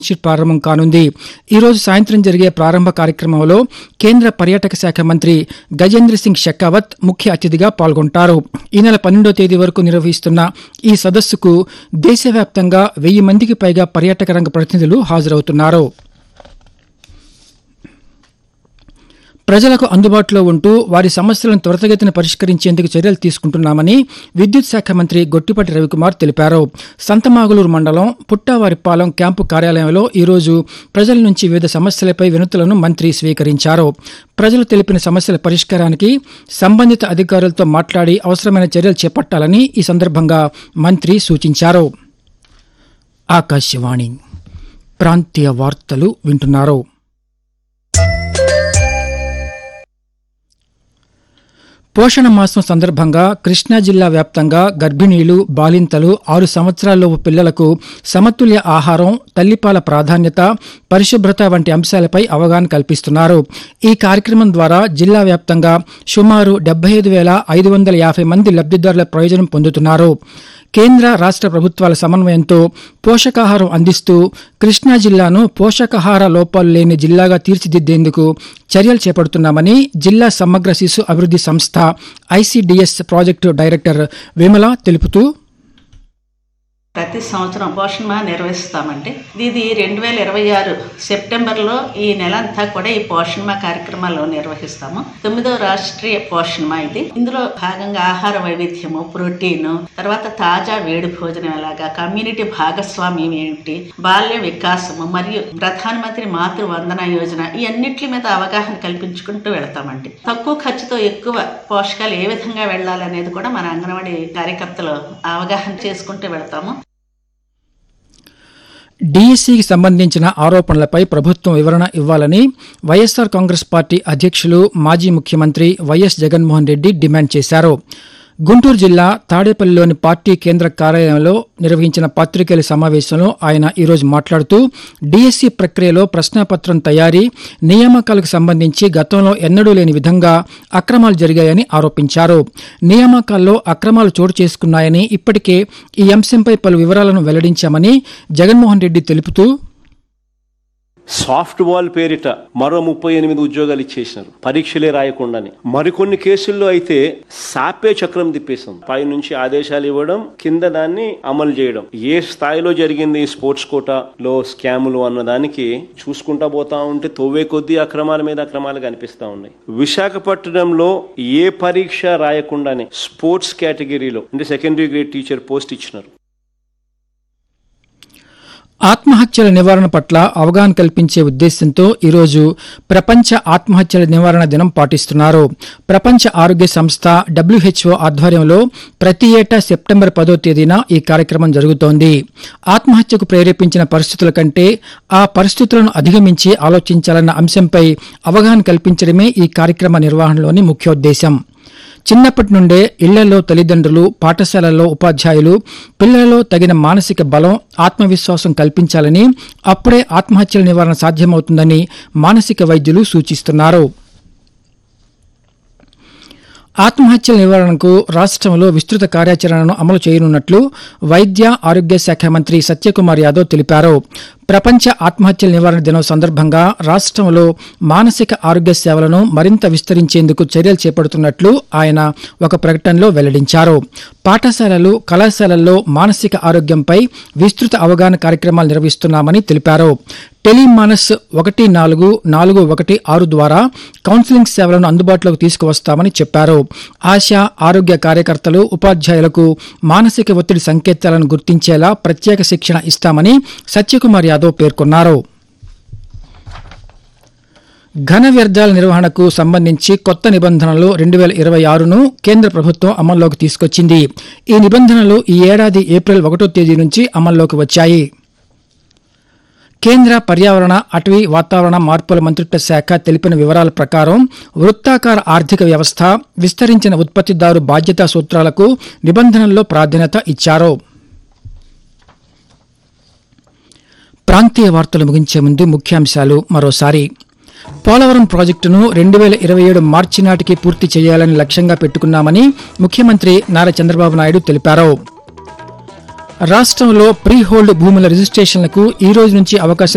ship ప్రారంభం కానుంది ఈ రోజు సాయంత్రం జరిగే ప్రారంభ కార్యక్రమంలో కేంద్ర పర్యాటక శాఖ మంత్రి గజేంద్ర సింగ్ షెకావత్ ముఖ్య అతిథిగా పాల్గొంటారు ఈ నెల పన్నెండో తేదీ వరకు నిర్వహిస్తున్న ఈ సదస్సుకు దేశవ్యాప్తంగా వెయ్యి మందికి పైగా పర్యాటక రంగ ప్రతినిధులు హాజరవుతున్నారు ప్రజలకు అందుబాటులో ఉంటూ వారి సమస్యలను త్వరితగతిన పరిష్కరించేందుకు చర్యలు తీసుకుంటున్నామని విద్యుత్ శాఖ మంత్రి గొట్టిపాటి రవికుమార్ తెలిపారు సంతమాగులూరు మండలం పుట్టావారిపాలెం క్యాంపు కార్యాలయంలో ఈరోజు ప్రజల నుంచి వివిధ సమస్యలపై వినతులను మంత్రి స్వీకరించారు ప్రజలు తెలిపిన సమస్యల పరిష్కారానికి సంబంధిత అధికారులతో మాట్లాడి అవసరమైన చర్యలు చేపట్టాలని ఈ సందర్భంగా మంత్రి సూచించారు ఆకాశవాణి ప్రాంతీయ వార్తలు వింటున్నారు పోషణ మాసం సందర్భంగా కృష్ణా జిల్లా వ్యాప్తంగా గర్భిణీలు బాలింతలు ఆరు సంవత్సరాల్లోపు పిల్లలకు సమతుల్య ఆహారం తల్లిపాల ప్రాధాన్యత పరిశుభ్రత వంటి అంశాలపై అవగాహన కల్పిస్తున్నారు ఈ కార్యక్రమం ద్వారా జిల్లా వ్యాప్తంగా సుమారు డెబ్బై ఐదు వేల ఐదు వందల యాభై మంది లబ్ధిదారుల ప్రయోజనం పొందుతున్నారు కేంద్ర రాష్ట్ర ప్రభుత్వాల సమన్వయంతో పోషకాహారం అందిస్తూ కృష్ణా జిల్లాను పోషకాహార లోపాలు లేని జిల్లాగా తీర్చిదిద్దేందుకు చర్యలు చేపడుతున్నామని జిల్లా సమగ్ర శిశు అభివృద్ధి సంస్థ ఐసిడిఎస్ ప్రాజెక్టు డైరెక్టర్ విమల తెలుపుతూ ప్రతి సంవత్సరం పోషణ మాహ నిర్వహిస్తామండి ఇది రెండు వేల ఇరవై ఆరు సెప్టెంబర్లో ఈ నెల అంతా కూడా ఈ పోషణ మాహ కార్యక్రమాలు నిర్వహిస్తాము తొమ్మిదవ రాష్ట్రీయ పోషణ మాహ ఇది ఇందులో భాగంగా ఆహార వైవిధ్యము ప్రోటీన్ తర్వాత తాజా వేడి భోజనం ఎలాగా కమ్యూనిటీ భాగస్వామ్యం ఏంటి బాల్య వికాసము మరియు ప్రధానమంత్రి మాతృ వందన యోజన ఈ అన్నిటి మీద అవగాహన కల్పించుకుంటూ వెళ్తామండి తక్కువ ఖర్చుతో ఎక్కువ పోషకాలు ఏ విధంగా వెళ్ళాలనేది కూడా మన అంగన్వాడీ కార్యకర్తలు అవగాహన చేసుకుంటూ వెళ్తాము డీఎస్సీకి సంబంధించిన ఆరోపణలపై ప్రభుత్వం వివరణ ఇవ్వాలని వైఎస్సార్ కాంగ్రెస్ పార్టీ అధ్యక్షులు మాజీ ముఖ్యమంత్రి వైఎస్ జగన్మోహన్ రెడ్డి డిమాండ్ చేశారు గుంటూరు జిల్లా తాడేపల్లిలోని పార్టీ కేంద్ర కార్యాలయంలో నిర్వహించిన పాత్రికేయుల సమావేశంలో ఆయన ఈరోజు మాట్లాడుతూ డీఎస్సీ ప్రక్రియలో ప్రశ్నాపత్రం తయారీ నియామకాలకు సంబంధించి గతంలో ఎన్నడూ లేని విధంగా అక్రమాలు జరిగాయని ఆరోపించారు నియామకాల్లో అక్రమాలు చోటు చేసుకున్నాయని ఇప్పటికే ఈ అంశంపై పలు వివరాలను వెల్లడించామని జగన్మోహన్ రెడ్డి తెలుపుతూ సాఫ్ట్ వాల్ పేరిట మరో ముప్పై ఎనిమిది ఉద్యోగాలు ఇచ్చేసినారు పరీక్షలే రాయకుండానే మరికొన్ని కేసుల్లో అయితే సాపే చక్రం తిప్పేసాం పై నుంచి ఆదేశాలు ఇవ్వడం కింద దాన్ని అమలు చేయడం ఏ స్థాయిలో జరిగింది ఈ స్పోర్ట్స్ కోటాలో స్కాములు అన్న దానికి చూసుకుంటా పోతా ఉంటే తొవ్వే కొద్దీ అక్రమాల మీద అక్రమాలు కనిపిస్తా ఉన్నాయి విశాఖపట్నంలో ఏ పరీక్ష రాయకుండానే స్పోర్ట్స్ కేటగిరీలో అంటే సెకండరీ గ్రేడ్ టీచర్ పోస్ట్ ఇచ్చినారు ఆత్మహత్యల నివారణ పట్ల అవగాహన కల్పించే ఉద్దేశంతో ఈరోజు ప్రపంచ ఆత్మహత్యల నివారణ దినం పాటిస్తున్నారు ప్రపంచ ఆరోగ్య సంస్థ డబ్ల్యూహెచ్ఓ ఆధ్వర్యంలో ప్రతి ఏటా సెప్టెంబర్ పదో తేదీన ఈ కార్యక్రమం జరుగుతోంది ఆత్మహత్యకు ప్రేరేపించిన పరిస్థితుల కంటే ఆ పరిస్థితులను అధిగమించి ఆలోచించాలన్న అంశంపై అవగాహన కల్పించడమే ఈ కార్యక్రమ నిర్వహణలోని ముఖ్యోద్దేశం చిన్నప్పటి నుండే ఇళ్లలో తల్లిదండ్రులు పాఠశాలల్లో ఉపాధ్యాయులు పిల్లలలో తగిన మానసిక బలం ఆత్మవిశ్వాసం కల్పించాలని అప్పుడే ఆత్మహత్యల నివారణ సాధ్యమవుతుందని మానసిక వైద్యులు సూచిస్తున్నారు ఆత్మహత్యల నివారణకు రాష్ట్రంలో విస్తృత కార్యాచరణను అమలు చేయనున్నట్లు వైద్య ఆరోగ్య శాఖ మంత్రి సత్యకుమార్ యాదవ్ తెలిపారు ప్రపంచ ఆత్మహత్యల నివారణ దినం సందర్భంగా రాష్ట్రంలో మానసిక ఆరోగ్య సేవలను మరింత విస్తరించేందుకు చర్యలు చేపడుతున్నట్లు ఆయన ఒక ప్రకటనలో వెల్లడించారు పాఠశాలలు కళాశాలల్లో మానసిక ఆరోగ్యంపై విస్తృత అవగాహన కార్యక్రమాలు నిర్వహిస్తున్నామని తెలిపారు టెలిమానస్ ఒకటి నాలుగు నాలుగు ఒకటి ఆరు ద్వారా కౌన్సిలింగ్ సేవలను అందుబాటులోకి తీసుకువస్తామని చెప్పారు ఆశా ఆరోగ్య కార్యకర్తలు ఉపాధ్యాయులకు మానసిక ఒత్తిడి సంకేతాలను గుర్తించేలా ప్రత్యేక శిక్షణ ఇస్తామని సత్యకుమార్ యాదవ్ పేర్కొన్నారు ఘన వ్యర్థాల నిర్వహణకు సంబంధించి కొత్త నిబంధనలు రెండు వేల ఇరవై ఆరును కేంద్ర ప్రభుత్వం అమల్లోకి తీసుకొచ్చింది ఈ నిబంధనలు ఈ ఏడాది ఏప్రిల్ ఒకటో తేదీ నుంచి అమల్లోకి వచ్చాయి కేంద్ర పర్యావరణ అటవీ వాతావరణ మార్పుల మంత్రిత్వ శాఖ తెలిపిన వివరాల ప్రకారం వృత్తాకార ఆర్థిక వ్యవస్థ విస్తరించిన ఉత్పత్తిదారు బాధ్యతా సూత్రాలకు నిబంధనల్లో ప్రాధాన్యత ఇచ్చారు ప్రాంతీయ వార్తలు ముగించే ముందు ముఖ్యాంశాలు మరోసారి పోలవరం ప్రాజెక్టును రెండు వేల ఇరవై ఏడు మార్చి నాటికి పూర్తి చేయాలని లక్ష్యంగా పెట్టుకున్నామని ముఖ్యమంత్రి నారా చంద్రబాబు నాయుడు తెలిపారు రాష్ట్రంలో ప్రీ హోల్డ్ భూముల రిజిస్ట్రేషన్లకు ఈ రోజు నుంచి అవకాశం